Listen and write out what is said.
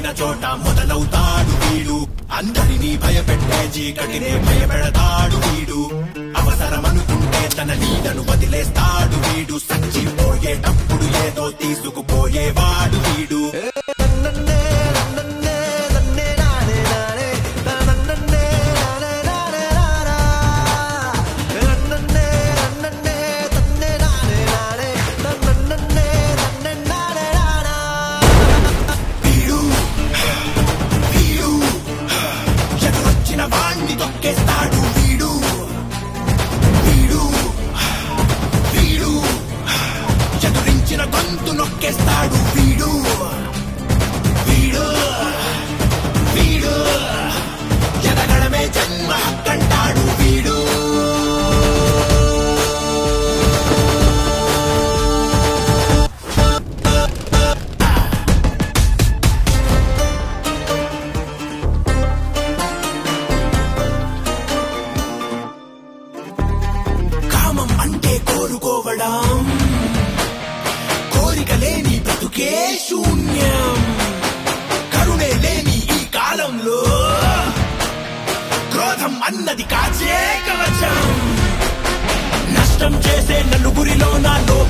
తలచిన చోట మొదలవుతాడు వీడు అందరినీ భయపెట్టే చీకటినే భయపెడతాడు వీడు అవసరమనుకుంటే తన నీడను వదిలేస్తాడు వీడు సచ్చిపోయేటప్పుడు ఏదో తీసుకుపోయేవాడు వీడు వీడు వీడు ఎదురొచ్చిన వాణ్ణి తొక్కేస్తాడు వీడు వీడు వీడు ఎదురించిన గొంతు నొక్కేస్తాడు వీడు వీడు వీడు ఎదగడమే జన్మ హక్కంటాడు వీడు కామం అంటే కోరుకోవడం కోరిక లేని బ్రతుకే శూన్యం కరుణే లేని ఈ కాలంలో క్రోధం అన్నది కాచే కవచం నష్టం చేసే నలుగురిలో నా లోపం